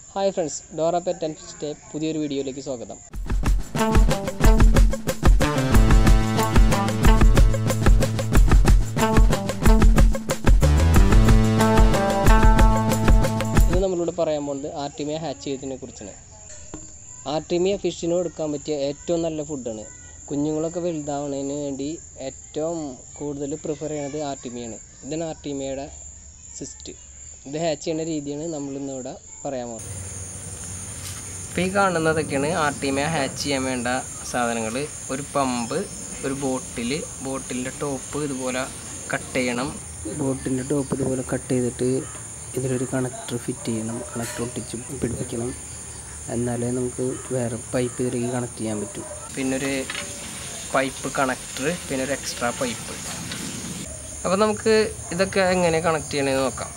hi friends Dora pet and ഫിഷിൻ്റെ പുതിയൊരു വീഡിയോയിലേക്ക് സ്വാഗതം ഇന്ന് നമ്മളിവിടെ പറയാൻ പോകുന്നത് ആർട്ടിമിയ ഹാച്ച് ചെയ്തതിനെ കുറിച്ചാണ് ആർട്ടിമിയ ഫിഷിന് കൊടുക്കാൻ പറ്റിയ ഏറ്റവും നല്ല ഫുഡാണ് കുഞ്ഞുങ്ങളൊക്കെ വലുതാവുന്നതിന് വേണ്ടി ഏറ്റവും കൂടുതൽ പ്രിഫർ ചെയ്യണത് ആർട്ടിമിയാണ് ഇതാണ് ആർട്ടിമിയയുടെ സിസ്റ്റ് ഇത് ഹാച്ച് ചെയ്യുന്ന രീതിയാണ് നമ്മളിന്നിവിടെ പറയാൻ പോകുന്നത് ഇപ്പോൾ ഈ കാണുന്നതൊക്കെയാണ് ആർട്ടിമിയ ഹാച്ച് ചെയ്യാൻ വേണ്ട സാധനങ്ങൾ ഒരു പമ്പ് ഒരു ബോട്ടിൽ ബോട്ടിലിൻ്റെ ടോപ്പ് ഇതുപോലെ കട്ട് ചെയ്യണം ബോട്ടിൻ്റെ ടോപ്പ് ഇതുപോലെ കട്ട് ചെയ്തിട്ട് ഇതിലൊരു കണക്ടർ ഫിറ്റ് ചെയ്യണം കണക്ടർ ഒട്ടിച്ച് പിടിപ്പിക്കണം എന്നാലേ നമുക്ക് വേറെ പൈപ്പ് ഇതിലേക്ക് കണക്ട് ചെയ്യാൻ പറ്റും പിന്നെ ഒരു പൈപ്പ് കണക്ടർ പിന്നെ ഒരു എക്സ്ട്രാ പൈപ്പ് അപ്പോൾ നമുക്ക് ഇതൊക്കെ എങ്ങനെ കണക്ട് ചെയ്യണമെന്ന് നോക്കാം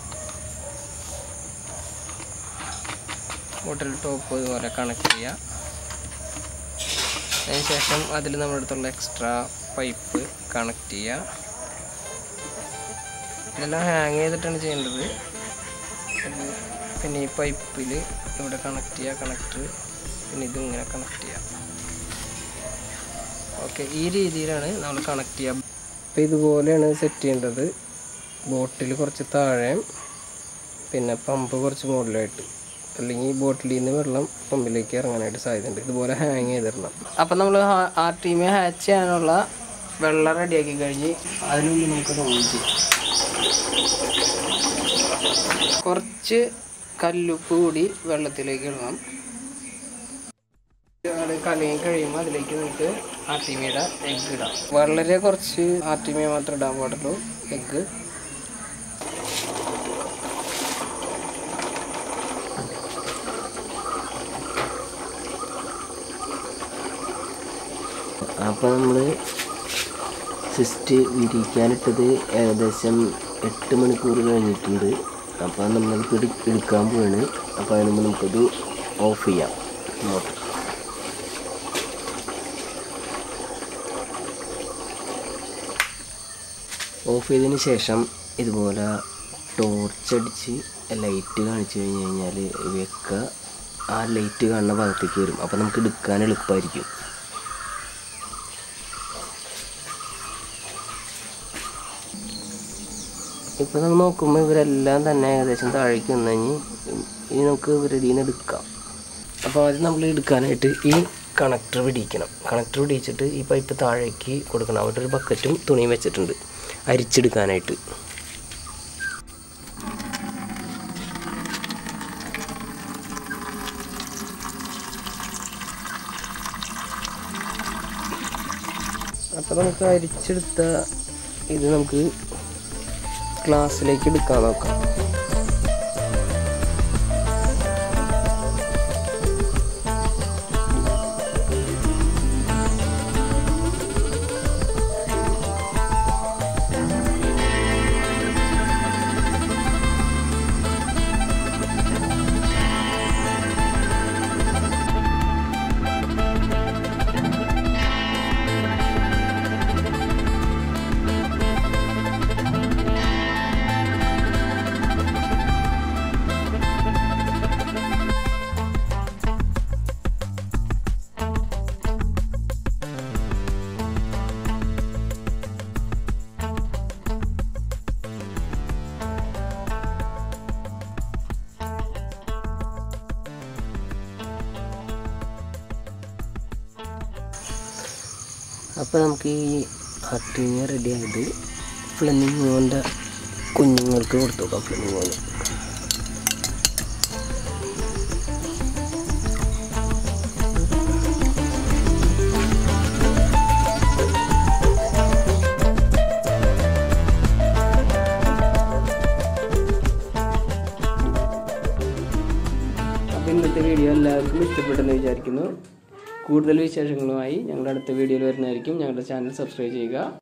ബോട്ടിൽ ടോപ്പ് ഇതുപോലെ കണക്ട് ചെയ്യുക അതിനുശേഷം അതിൽ നമ്മുടെ അടുത്തുള്ള എക്സ്ട്രാ പൈപ്പ് കണക്ട് ചെയ്യുക ഇതെല്ലാം ഹാങ് ചെയ്തിട്ടാണ് ചെയ്യേണ്ടത് ഇത് പിന്നെ ഈ പൈപ്പിൽ ഇവിടെ കണക്ട് ചെയ്യുക കണക്ടർ പിന്നെ ഇത് ഇങ്ങനെ കണക്ട് ചെയ്യുക ഓക്കെ ഈ രീതിയിലാണ് നമ്മൾ കണക്ട് ചെയ്യുക അപ്പോൾ ഇതുപോലെയാണ് സെറ്റ് ചെയ്യേണ്ടത് ബോട്ടിൽ കുറച്ച് താഴെ പിന്നെ പമ്പ് കുറച്ച് മുകളിലായിട്ട് അല്ലെങ്കിൽ ബോട്ടിലിൽ നിന്ന് വെള്ളം പമ്പിലേക്ക് ഇറങ്ങാനായിട്ട് സാധ്യതയുണ്ട് ഇതുപോലെ ഹാങ് ചെയ്തിടണം അപ്പം നമ്മൾ ആ ടീമെ ഹാച്ച് ചെയ്യാനുള്ള വെള്ളം റെഡിയാക്കി കഴിഞ്ഞ് അതിനുള്ളിൽ നമുക്ക് ഓൺ ചെയ്യാം കുറച്ച് കല്ലുപ്പ് കൂടി വെള്ളത്തിലേക്ക് ഇടണം അത് കലങ്ങി കഴിയുമ്പോൾ അതിലേക്ക് നമുക്ക് ആർട്ടിമിയുടെ എഗ്ഗ് ഇടാം വളരെ കുറച്ച് ആർട്ടിമിയ മാത്രമേ ഇടാൻ പാടുള്ളൂ എഗ്ഗ് അപ്പോൾ നമ്മൾ സിസ്റ്റ് വിരിക്കാനിട്ടത് ഏകദേശം എട്ട് മണിക്കൂർ കഴിഞ്ഞിട്ടുണ്ട് അപ്പോൾ നമ്മൾക്ക് എടു എടുക്കാൻ പോവാണ് അപ്പോൾ അതിന് മുമ്പ് നമുക്കത് ഓഫ് ചെയ്യാം മോട്ടർ ഓഫ് ചെയ്തതിന് ശേഷം ഇതുപോലെ ടോർച്ച് അടിച്ച് ലൈറ്റ് കാണിച്ചു കഴിഞ്ഞ് കഴിഞ്ഞാൽ ഇവയൊക്കെ ആ ലൈറ്റ് കാണുന്ന ഭാഗത്തേക്ക് വരും അപ്പോൾ നമുക്ക് എടുക്കാൻ എളുപ്പമായിരിക്കും ഇപ്പോൾ നമ്മൾ നോക്കുമ്പോൾ ഇവരെല്ലാം തന്നെ ഏകദേശം താഴേക്ക് വന്നു കഴിഞ്ഞ് ഇനി നമുക്ക് ഇവരുടെ നിന്ന് എടുക്കാം അപ്പോൾ ആദ്യം നമ്മൾ എടുക്കാനായിട്ട് ഈ കണക്ടർ പിടിക്കണം കണക്ടർ പിടിച്ചിട്ട് ഈ പൈപ്പ് താഴേക്ക് കൊടുക്കണം അവിടെ ഒരു ബക്കറ്റും തുണിയും വെച്ചിട്ടുണ്ട് അരിച്ചെടുക്കാനായിട്ട് അപ്പോൾ നമുക്ക് അരിച്ചെടുത്ത ഇത് നമുക്ക് ഗ്ലാസ്സിലേക്ക് എടുക്കാൻ നോക്കാം അപ്പോൾ നമുക്ക് ഈ ഹട്ടിങ് റെഡി ആയത് ഫ്ലെമിങ്ങോൻ്റെ കുഞ്ഞുങ്ങൾക്ക് കൊടുത്തു നോക്കാം ഫ്ലെമിങ്ങോന് അപ്പോൾ ഇന്നത്തെ വീഡിയോ എല്ലാവർക്കും ഇഷ്ടപ്പെട്ടെന്ന് വിചാരിക്കുന്നു കൂടുതൽ വിശേഷങ്ങളുമായി ഞങ്ങളുടെ അടുത്ത വീഡിയോയിൽ വരുന്നതായിരിക്കും ഞങ്ങളുടെ ചാനൽ സബ്സ്ക്രൈബ് ചെയ്യുക